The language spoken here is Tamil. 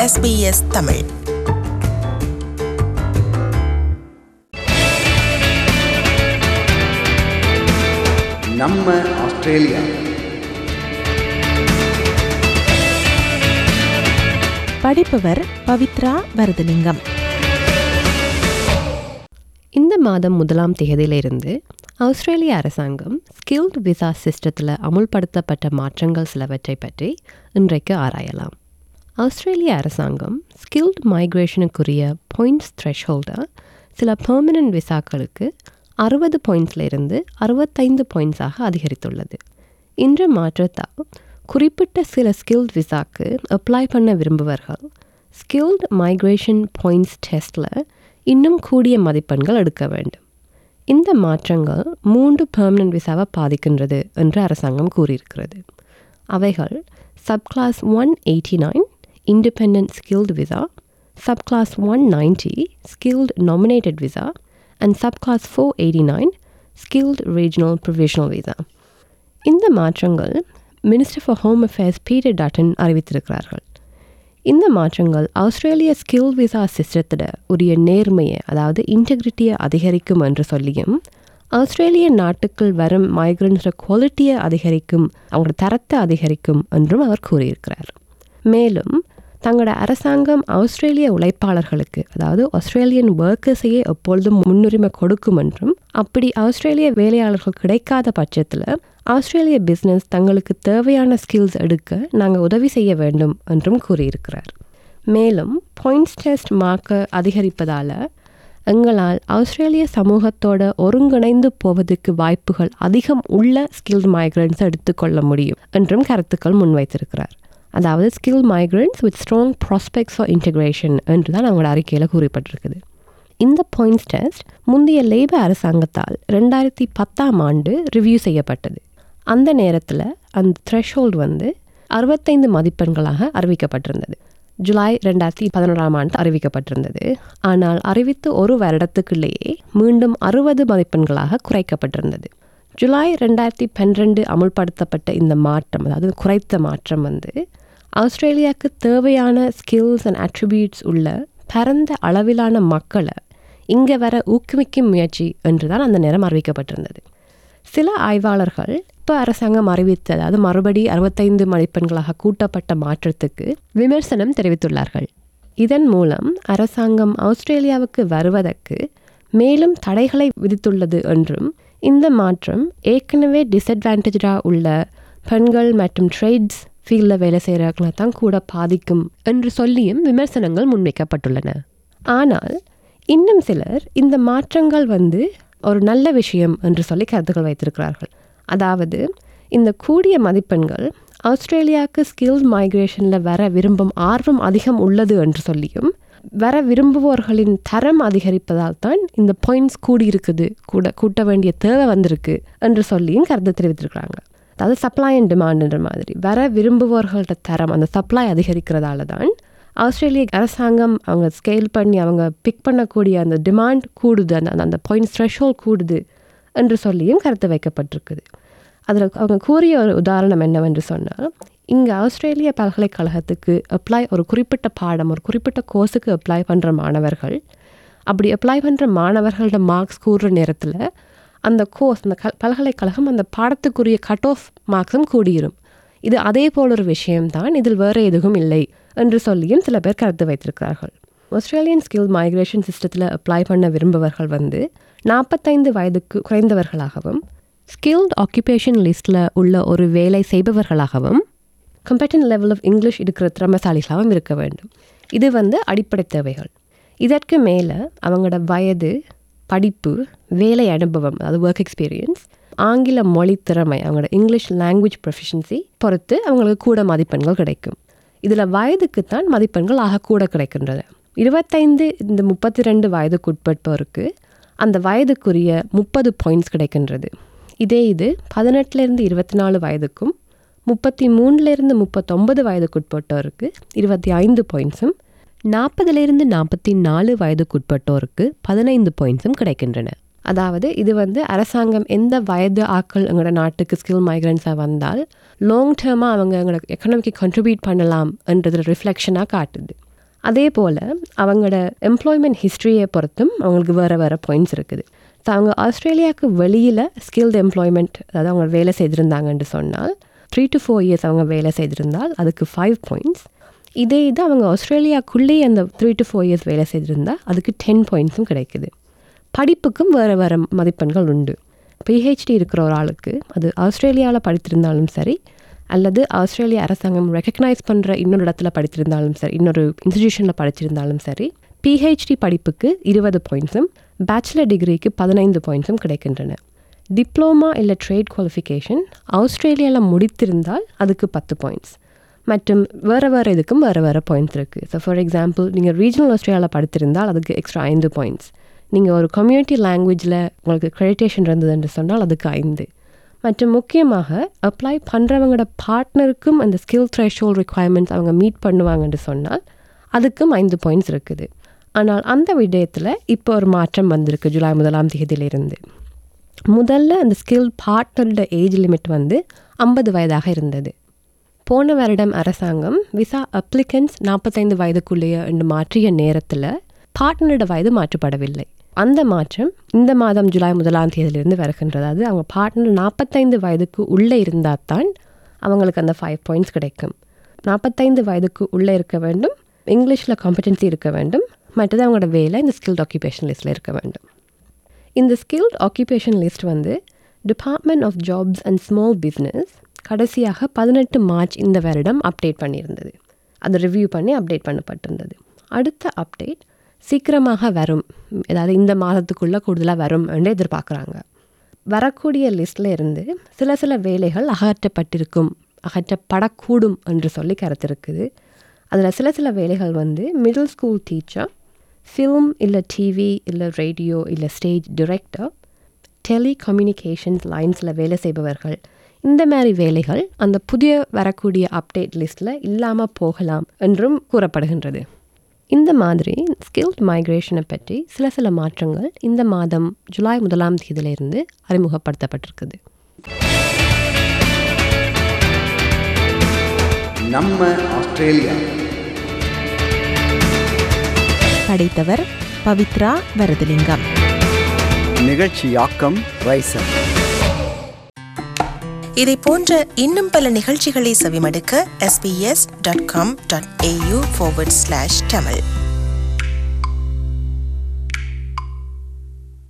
SBS தமிழ் நம்ம ஆஸ்திரேலியா படிப்பவர் பவித்ரா வரதலிங்கம் இந்த மாதம் முதலாம் தேதியிலிருந்து ஆஸ்திரேலிய அரசாங்கம் ஸ்கில்டு விசா சிஸ்டத்தில் அமுல்படுத்தப்பட்ட மாற்றங்கள் சிலவற்றை பற்றி இன்றைக்கு ஆராயலாம் ஆஸ்திரேலிய அரசாங்கம் ஸ்கில்டு மைக்ரேஷனுக்குரிய பாயிண்ட்ஸ் த்ரெஷ்ஹோல்டை சில பெர்மனன்ட் விசாக்களுக்கு அறுபது பாயிண்ட்ஸ்லேருந்து அறுபத்தைந்து பாயிண்ட்ஸாக அதிகரித்துள்ளது இந்த மாற்றத்தால் குறிப்பிட்ட சில ஸ்கில்ட் விசாக்கு அப்ளை பண்ண விரும்புவர்கள் ஸ்கில்டு மைக்ரேஷன் பாயிண்ட்ஸ் டெஸ்ட்டில் இன்னும் கூடிய மதிப்பெண்கள் எடுக்க வேண்டும் இந்த மாற்றங்கள் மூன்று பெர்மனன்ட் விசாவை பாதிக்கின்றது என்று அரசாங்கம் கூறியிருக்கிறது அவைகள் subclass one eighty nine independent skilled visa subclass one ninety skilled nominated visa and subclass four eighty nine skilled regional provisional visa இந்த மாற்றங்கள் minister for home affairs Peter Dutton அறிவித்திருக்கிறார்கள் இந்த மாற்றங்கள் ஆஸ்திரேலிய ஸ்கில் விசா சிஸ்டத்தோட உரிய நேர்மையை அதாவது இன்டெகிரிட்டியை அதிகரிக்கும் என்று சொல்லியும் ஆஸ்திரேலிய நாட்டுக்குள் வரும் மைக்ரன்ஸோட குவாலிட்டியை அதிகரிக்கும் அவங்களோட தரத்தை அதிகரிக்கும் என்றும் அவர் கூறியிருக்கிறார் மேலும் தங்களோட அரசாங்கம் ஆஸ்திரேலிய உழைப்பாளர்களுக்கு அதாவது ஆஸ்திரேலியன் ஒர்க்கர்ஸையே எப்பொழுதும் முன்னுரிமை கொடுக்கும் என்றும் அப்படி ஆஸ்திரேலிய வேலையாளர்கள் கிடைக்காத பட்சத்தில் ஆஸ்திரேலிய பிஸ்னஸ் தங்களுக்கு தேவையான ஸ்கில்ஸ் எடுக்க நாங்கள் உதவி செய்ய வேண்டும் என்றும் கூறியிருக்கிறார் மேலும் பாயிண்ட்ஸ் டெஸ்ட் மார்க்கை அதிகரிப்பதால் எங்களால் ஆஸ்திரேலிய சமூகத்தோட ஒருங்கிணைந்து போவதற்கு வாய்ப்புகள் அதிகம் உள்ள ஸ்கில்ட் மைக்ரன்ஸ் எடுத்துக்கொள்ள முடியும் என்றும் கருத்துக்கள் முன்வைத்திருக்கிறார் அதாவது skill migrants with strong prospects for integration என்று தான் அவங்களோட அறிக்கையில் கூறப்பட்டிருக்குது இந்த பாயிண்ட்ஸ் டெஸ்ட் முந்தைய லேபர் அரசாங்கத்தால் ரெண்டாயிரத்தி பத்தாம் ஆண்டு ரிவ்யூ செய்யப்பட்டது அந்த நேரத்தில் அந்த த்ரெஷ்ஹோல்டு வந்து அறுபத்தைந்து மதிப்பெண்களாக அறிவிக்கப்பட்டிருந்தது ஜூலை ரெண்டாயிரத்தி பதினோராம் ஆண்டு அறிவிக்கப்பட்டிருந்தது ஆனால் அறிவித்து ஒரு வருடத்துக்குள்ளேயே மீண்டும் அறுபது மதிப்பெண்களாக குறைக்கப்பட்டிருந்தது ஜூலை ரெண்டாயிரத்தி பன்னிரெண்டு அமுல்படுத்தப்பட்ட இந்த மாற்றம் அதாவது குறைத்த மாற்றம் வந்து ஆஸ்திரேலியாவுக்கு தேவையான ஸ்கில்ஸ் அண்ட் அட்ரிபியூட்ஸ் உள்ள பரந்த அளவிலான மக்களை இங்கே வர ஊக்குவிக்கும் முயற்சி என்று தான் அந்த நேரம் அறிவிக்கப்பட்டிருந்தது சில ஆய்வாளர்கள் இப்போ அரசாங்கம் அறிவித்த அதாவது மறுபடி அறுபத்தைந்து மதிப்பெண்களாக கூட்டப்பட்ட மாற்றத்துக்கு விமர்சனம் தெரிவித்துள்ளார்கள் இதன் மூலம் அரசாங்கம் ஆஸ்திரேலியாவுக்கு வருவதற்கு மேலும் தடைகளை விதித்துள்ளது என்றும் இந்த மாற்றம் ஏற்கனவே டிஸ்அட்வான்டேஜாக உள்ள பெண்கள் மற்றும் ட்ரேட்ஸ் ஃபீல்டில் வேலை செய்கிறவர்களை தான் கூட பாதிக்கும் என்று சொல்லியும் விமர்சனங்கள் முன்வைக்கப்பட்டுள்ளன ஆனால் இன்னும் சிலர் இந்த மாற்றங்கள் வந்து ஒரு நல்ல விஷயம் என்று சொல்லி கருத்துக்கள் வைத்திருக்கிறார்கள் அதாவது இந்த கூடிய மதிப்பெண்கள் ஆஸ்திரேலியாவுக்கு ஸ்கில் மைக்ரேஷனில் வர விரும்பும் ஆர்வம் அதிகம் உள்ளது என்று சொல்லியும் வர விரும்புவோர்களின் தரம் அதிகரிப்பதால் தான் இந்த பாயிண்ட்ஸ் கூடியிருக்குது கூட கூட்ட வேண்டிய தேவை வந்திருக்கு என்று சொல்லியும் கருத்து தெரிவித்திருக்கிறாங்க அதாவது சப்ளை அண்ட் டிமாண்ட்ன்ற மாதிரி வர விரும்புவோர்களோட தரம் அந்த சப்ளை அதிகரிக்கிறதால தான் ஆஸ்திரேலிய அரசாங்கம் அவங்க ஸ்கேல் பண்ணி அவங்க பிக் பண்ணக்கூடிய அந்த டிமாண்ட் கூடுது அந்த அந்த பாயிண்ட்ஸ் த்ரெஷ்ஹோல் கூடுது என்று சொல்லியும் கருத்து வைக்கப்பட்டிருக்குது அதில் அவங்க கூறிய ஒரு உதாரணம் என்னவென்று சொன்னால் இங்கே ஆஸ்திரேலிய பல்கலைக்கழகத்துக்கு அப்ளை ஒரு குறிப்பிட்ட பாடம் ஒரு குறிப்பிட்ட கோர்ஸுக்கு அப்ளை பண்ணுற மாணவர்கள் அப்படி அப்ளை பண்ணுற மாணவர்களோட மார்க்ஸ் கூறுற நேரத்தில் அந்த கோர்ஸ் அந்த க பல்கலைக்கழகம் அந்த பாடத்துக்குரிய கட் ஆஃப் மார்க்ஸும் கூடியிரும் இது அதே போல் ஒரு விஷயம்தான் இதில் வேறு எதுவும் இல்லை என்று சொல்லியும் சில பேர் கருத்து வைத்திருக்கிறார்கள் ஆஸ்திரேலியன் ஸ்கில் மைக்ரேஷன் சிஸ்டத்தில் அப்ளை பண்ண விரும்புவர்கள் வந்து நாற்பத்தைந்து வயதுக்கு குறைந்தவர்களாகவும் ஸ்கில்ட் ஆக்குபேஷன் லிஸ்ட்டில் உள்ள ஒரு வேலை செய்பவர்களாகவும் கம்பெட்டன் லெவல் ஆஃப் இங்கிலீஷ் இருக்கிற திறமசாலிகளாகவும் இருக்க வேண்டும் இது வந்து அடிப்படை தேவைகள் இதற்கு மேலே அவங்களோட வயது படிப்பு வேலை அனுபவம் அதாவது ஒர்க் எக்ஸ்பீரியன்ஸ் ஆங்கில மொழி திறமை அவங்களோட இங்கிலீஷ் லாங்குவேஜ் ப்ரொஃபிஷன்சி பொறுத்து அவங்களுக்கு கூட மதிப்பெண்கள் கிடைக்கும் இதில் வயதுக்கு தான் மதிப்பெண்கள் ஆக கூட கிடைக்கின்றன இருபத்தைந்து இந்த முப்பத்தி ரெண்டு வயதுக்குட்பட்டோருக்கு அந்த வயதுக்குரிய முப்பது பாயிண்ட்ஸ் கிடைக்கின்றது இதே இது பதினெட்டுலேருந்து இருபத்தி நாலு வயதுக்கும் முப்பத்தி மூணுலேருந்து முப்பத்தொன்பது வயதுக்குட்பட்டோருக்கு இருபத்தி ஐந்து பாயிண்ட்ஸும் நாற்பதுலேருந்து நாற்பத்தி நாலு வயதுக்குட்பட்டோருக்கு பதினைந்து பாயிண்ட்ஸும் கிடைக்கின்றன அதாவது இது வந்து அரசாங்கம் எந்த வயது ஆட்கள் எங்களோட நாட்டுக்கு ஸ்கில் மைக்ரன்ஸாக வந்தால் லாங் டேர்மாக அவங்க எங்களோட எக்கனாமிக்கு கண்ட்ரிபியூட் பண்ணலாம் என்றதில் ரிஃப்ளெக்ஷனாக காட்டுது அதே போல் அவங்களோட எம்ப்ளாய்மெண்ட் ஹிஸ்ட்ரியை பொறுத்தும் அவங்களுக்கு வேறு வேறு பாயிண்ட்ஸ் இருக்குது ஸோ அவங்க ஆஸ்திரேலியாவுக்கு வெளியில் ஸ்கில்டு எம்ப்ளாய்மெண்ட் அதாவது அவங்க வேலை செய்திருந்தாங்கன்னு சொன்னால் த்ரீ டு ஃபோர் இயர்ஸ் அவங்க வேலை செய்திருந்தால் அதுக்கு ஃபைவ் பாயிண்ட்ஸ் இதே இது அவங்க ஆஸ்திரேலியாக்குள்ளேயே அந்த த்ரீ டு ஃபோர் இயர்ஸ் வேலை செய்திருந்தால் அதுக்கு டென் பாயிண்ட்ஸும் கிடைக்குது படிப்புக்கும் வேறு வேறு மதிப்பெண்கள் உண்டு பிஹெச்டி இருக்கிற ஒரு ஆளுக்கு அது ஆஸ்திரேலியாவில் படித்திருந்தாலும் சரி அல்லது ஆஸ்திரேலிய அரசாங்கம் ரெக்கக்னைஸ் பண்ணுற இன்னொரு இடத்துல படித்திருந்தாலும் சரி இன்னொரு இன்ஸ்டிடியூஷனில் படிச்சிருந்தாலும் சரி பிஹெச்டி படிப்புக்கு இருபது பாயிண்ட்ஸும் பேச்சுலர் டிகிரிக்கு பதினைந்து பாயிண்ட்ஸும் கிடைக்கின்றன டிப்ளோமா இல்லை ட்ரேட் குவாலிஃபிகேஷன் ஆஸ்திரேலியாவில் முடித்திருந்தால் அதுக்கு பத்து பாயிண்ட்ஸ் மற்றும் வேறு வேறு இதுக்கும் வேறு வேறு பாயிண்ட்ஸ் இருக்குது ஸோ ஃபார் எக்ஸாம்பிள் நீங்கள் ரீஜனல் ஆஸ்திரேலியாவில் படித்திருந்தால் அதுக்கு எக்ஸ்ட்ரா ஐந்து பாயிண்ட்ஸ் நீங்கள் ஒரு கம்யூனிட்டி லாங்குவேஜில் உங்களுக்கு கிரெடிட்டேஷன் இருந்தது என்று சொன்னால் அதுக்கு ஐந்து மற்றும் முக்கியமாக அப்ளை பண்ணுறவங்களோட பார்ட்னருக்கும் அந்த ஸ்கில் த்ரெஷோல் ரெக்குவயர்மெண்ட்ஸ் அவங்க மீட் பண்ணுவாங்கன்னு சொன்னால் அதுக்கும் ஐந்து பாயிண்ட்ஸ் இருக்குது ஆனால் அந்த விடயத்தில் இப்போ ஒரு மாற்றம் வந்திருக்கு ஜூலை முதலாம் தேதியிலிருந்து முதல்ல அந்த ஸ்கில் பார்ட்னரோட ஏஜ் லிமிட் வந்து ஐம்பது வயதாக இருந்தது போன வருடம் அரசாங்கம் விசா அப்ளிகன்ஸ் நாற்பத்தைந்து வயதுக்குள்ளேயே என்று மாற்றிய நேரத்தில் பார்ட்னரோட வயது மாற்றப்படவில்லை அந்த மாற்றம் இந்த மாதம் ஜூலை முதலாம் தேதியிலிருந்து வருகின்றது அதாவது அவங்க பார்ட்னர் நாற்பத்தைந்து வயதுக்கு உள்ளே இருந்தால் தான் அவங்களுக்கு அந்த ஃபைவ் பாயிண்ட்ஸ் கிடைக்கும் நாற்பத்தைந்து வயதுக்கு உள்ளே இருக்க வேண்டும் இங்கிலீஷில் காம்படென்சி இருக்க வேண்டும் மற்றது அவங்களோட வேலை இந்த ஸ்கில்ட் ஆக்குபேஷன் லிஸ்ட்டில் இருக்க வேண்டும் இந்த ஸ்கில்ட் ஆக்குபேஷன் லிஸ்ட் வந்து department of jobs and small business கடைசியாக பதினெட்டு மார்ச் இந்த வருடம் அப்டேட் பண்ணியிருந்தது அதை ரிவ்யூ பண்ணி அப்டேட் பண்ணப்பட்டிருந்தது அடுத்த அப்டேட் சீக்கிரமாக வரும் அதாவது இந்த மாதத்துக்குள்ளே கூடுதலாக வரும் என்று எதிர்பார்க்குறாங்க வரக்கூடிய லிஸ்ட்டில் இருந்து சில சில வேலைகள் அகற்றப்பட்டிருக்கும் அகற்றப்படக்கூடும் என்று சொல்லி கருத்து இருக்குது அதில் சில சில வேலைகள் வந்து மிடில் ஸ்கூல் டீச்சர் ஃபில்ம் இல்லை டிவி இல்லை ரேடியோ இல்லை ஸ்டேஜ் டிரெக்டர் டெலிகம்யூனிகேஷன்ஸ் லைன்ஸில் வேலை செய்பவர்கள் இந்த மாதிரி வேலைகள் அந்த புதிய வரக்கூடிய அப்டேட் லிஸ்ட்டில் இல்லாமல் போகலாம் என்றும் கூறப்படுகின்றது இந்த மாதிரி ஸ்கில்ட் மைக்ரேஷனை பற்றி சில சில மாற்றங்கள் இந்த மாதம் ஜூலை முதலாம் தேதியிலிருந்து அறிமுகப்படுத்தப்பட்டிருக்குது நம்ம ஆஸ்திரேலியா படைத்தவர் பவித்ரா வரதலிங்கம் நிகழ்ச்சியாக்கம் ரைசர் இதை போன்ற இன்னும் பல நிகழ்ச்சிகளை செவிமடுக்க sbs.com.au forward slash tamil